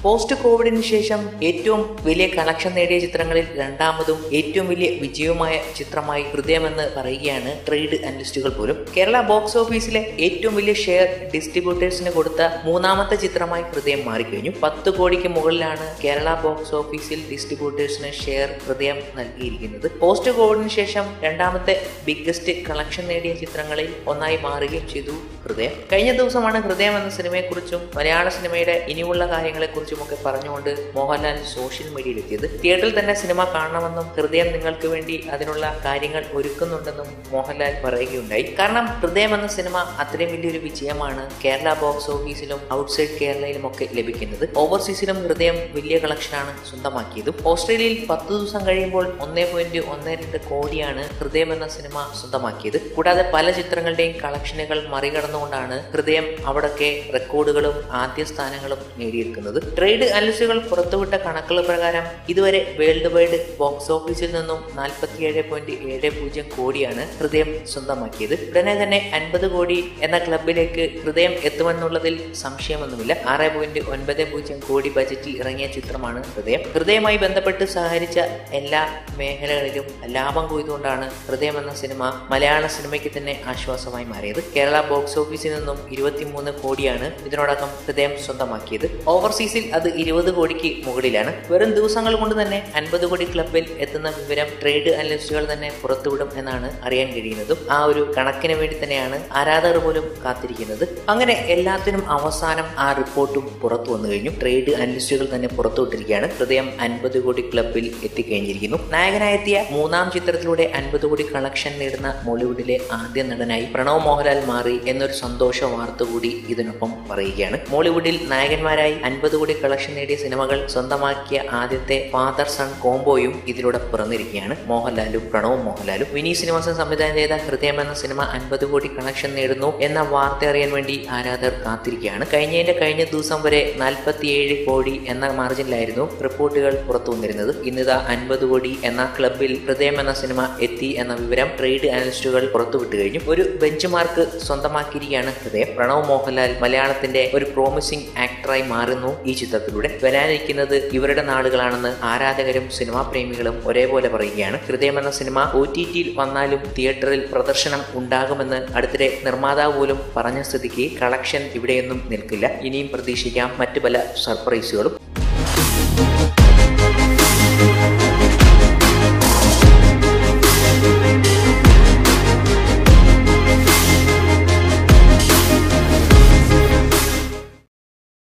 post കോവിഡിന് ശേഷം ഏറ്റവും വലിയ കളക്ഷൻ നേടിയ ചിത്രങ്ങളിൽ രണ്ടാമതും ഏറ്റവും വലിയ വിജയവുമായ ചിത്രമായി ഹൃദയമെന്ന് പറയുകയാണ് ട്രേഡ് അനലിസ്റ്റുകൾ പോലും കേരള ബോക്സ് ഓഫീസിലെ ഏറ്റവും വലിയ ഷെയർ ഡിസ്ട്രിബ്യൂട്ടേഴ്സിന് കൊടുത്ത മൂന്നാമത്തെ ചിത്രമായി ഹൃദയം മാറിക്കഴിഞ്ഞു പത്ത് കോടിക്ക് മുകളിലാണ് കേരള ബോക്സ് ഓഫീസിൽ ഡിസ്ട്രിബ്യൂട്ടേഴ്സിന് ഷെയർ ഹൃദയം നൽകിയിരിക്കുന്നത് പോസ്റ്റ് കോവിഡിന് ശേഷം രണ്ടാമത്തെ ബിഗ്ഗസ്റ്റ് കളക്ഷൻ നേടിയ ചിത്രങ്ങളിൽ ഒന്നായി മാറുകയും ചെയ്തു ഹൃദയം കഴിഞ്ഞ ദിവസമാണ് ഹൃദയം എന്ന സിനിമയെക്കുറിച്ചും മലയാള സിനിമയുടെ ഇനിയുള്ള കാര്യങ്ങളെക്കുറിച്ചും ഒക്കെ പറഞ്ഞുകൊണ്ട് മോഹൻലാൽ സോഷ്യൽ മീഡിയയിൽ എത്തിയത് തിയേറ്ററിൽ തന്നെ സിനിമ കാണണമെന്നും ഹൃദയം നിങ്ങൾക്ക് വേണ്ടി അതിനുള്ള കാര്യങ്ങൾ ഒരുക്കുന്നുണ്ടെന്നും മോഹൻലാൽ പറയുകയുണ്ടായി കാരണം ഹൃദയം എന്ന സിനിമ അത്രയും വലിയൊരു വിജയമാണ് കേരള ബോക്സ് ഓഫീസിലും ഔട്ട്സൈഡ് കേരളയിലും ഒക്കെ ലഭിക്കുന്നത് ഓവർസീസിലും ഹൃദയം വലിയ കളക്ഷനാണ് സ്വന്തമാക്കിയതും ഓസ്ട്രേലിയയിൽ പത്ത് ദിവസം കഴിയുമ്പോൾ ഒന്നേ പോയിന്റ് ഒന്ന് രണ്ട് കോടിയാണ് ഹൃദയം എന്ന സിനിമ സ്വന്തമാക്കിയത് കൂടാതെ പല ചിത്രങ്ങളുടെയും കളക്ഷനുകൾ മറികടന്നുകൊണ്ടാണ് ഹൃദയം അവിടൊക്കെ റെക്കോർഡുകളും ആദ്യ സ്ഥാനങ്ങളും നേടിയിരിക്കുന്നത് ട്രേഡ് അനലിസ്റ്റുകൾ പുറത്തുവിട്ട കണക്കുകൾ പ്രകാരം ഇതുവരെ വേൾഡ് വൈഡ് ബോക്സ് ഓഫീസിൽ നിന്നും നാൽപ്പത്തിയേഴ് പോയിന്റ് ഏഴ് പൂജ്യം കോടിയാണ് ഹൃദയം സ്വന്തമാക്കിയത് ഉടനെ തന്നെ അൻപത് കോടി എന്ന ക്ലബിലേക്ക് ഹൃദയം എത്തുമെന്നുള്ളതിൽ സംശയമൊന്നുമില്ല ആറ് പോയിന്റ് ഒൻപത് പൂജ്യം കോടി ബജറ്റിൽ ഇറങ്ങിയ ചിത്രമാണ് ഹൃദയം ഹൃദയമായി ബന്ധപ്പെട്ട് സഹകരിച്ച എല്ലാ മേഖലകളിലും ലാഭം കൊയ്തുകൊണ്ടാണ് ഹൃദയം എന്ന സിനിമ മലയാള സിനിമയ്ക്ക് തന്നെ ആശ്വാസമായി മാറിയത് കേരള ബോക്സ് ഓഫീസിൽ നിന്നും ഇരുപത്തിമൂന്ന് കോടിയാണ് ഇതിനോടകം ഹൃദയം സ്വന്തമാക്കിയത് ഓവർസീസിൽ അത് ഇരുപത് കോടിക്ക് മുകളിലാണ് വെറും ദിവസങ്ങൾ കൊണ്ട് തന്നെ അൻപത് കോടി ക്ലബിൽ എത്തുന്ന വിവരം ട്രേഡ് അനലിസ്റ്റുകൾ തന്നെ പുറത്തുവിടും എന്നാണ് അറിയാൻ കഴിയുന്നതും ആ ഒരു കണക്കിന് വേണ്ടി തന്നെയാണ് ആരാധകർ പോലും കാത്തിരിക്കുന്നത് അങ്ങനെ എല്ലാത്തിനും അവസാനം ആ റിപ്പോർട്ടും പുറത്തു വന്നു കഴിഞ്ഞു ട്രേഡ് അനലിസ്റ്റുകൾ തന്നെ പുറത്തുവിട്ടിരിക്കുകയാണ് ഹൃദയം അൻപത് കോടി ക്ലബിൽ എത്തിക്കഴിഞ്ഞിരിക്കുന്നു നായകനായെത്തിയ മൂന്നാം ചിത്രത്തിലൂടെ അൻപത് കോടി കളക്ഷൻ നേടുന്ന മോളിവുഡിലെ ആദ്യ നടനായി പ്രണവ് മോഹൻലാൽ മാറി എന്നൊരു സന്തോഷ വാർത്ത കൂടി ഇതിനൊപ്പം പറയുകയാണ് മോളിവുഡിൽ നായകന്മാരായി അൻപത് കോടി കളക്ഷൻ നേടിയ സിനിമകൾ സ്വന്തമാക്കിയ ആദ്യത്തെ ഫാദർ സൺ കോംബോയും ഇതിലൂടെ പിറന്നിരിക്കുകയാണ് മോഹൻലാലും പ്രണവും മോഹൻലാലും വിനീത് ശ്രീനിവാസൻ സംവിധാനം ചെയ്ത ഹൃദയം എന്ന സിനിമ അൻപത് കോടി കളക്ഷൻ നേടുന്നു എന്ന വാർത്ത അറിയാൻ വേണ്ടി ആരാധകർ കാത്തിരിക്കുകയാണ് കഴിഞ്ഞതിന്റെ കഴിഞ്ഞ ദിവസം വരെ നാൽപ്പത്തിയേഴ് കോടി എന്ന മാർജിനിലായിരുന്നു റിപ്പോർട്ടുകൾ പുറത്തു വന്നിരുന്നത് ഇന്നിതാ അൻപത് കോടി എന്ന ക്ലബിൽ ഹൃദയം എന്ന സിനിമ എത്തി എന്ന വിവരം ട്രേഡ് അനലിസ്റ്റുകൾ പുറത്തുവിട്ടു കഴിഞ്ഞു ഒരു ബെഞ്ച് മാർക്ക് സ്വന്തമാക്കിയിരിക്കുകയാണ് ഹൃദയം പ്രണവ് മോഹൻലാൽ മലയാളത്തിന്റെ ഒരു പ്രോമിസിംഗ് ആക്ടറായി മാറുന്നു ഈ ചിത്രത്തിലൂടെ വരാനിരിക്കുന്നത് ഇവരുടെ നാളുകളാണെന്ന് ആരാധകരും സിനിമാ പ്രേമികളും ഒരേപോലെ പറയുകയാണ് ഹൃദയം എന്ന സിനിമ ഒ ടി ടിയിൽ വന്നാലും തിയേറ്ററിൽ പ്രദർശനം ഉണ്ടാകുമെന്ന് അടുത്തിടെ നിർമ്മാതാവ് പോലും പറഞ്ഞ സ്ഥിതിക്ക് കളക്ഷൻ ഇവിടെയൊന്നും നിൽക്കില്ല ഇനിയും പ്രതീക്ഷിക്കാം മറ്റു പല സർപ്രൈസുകളും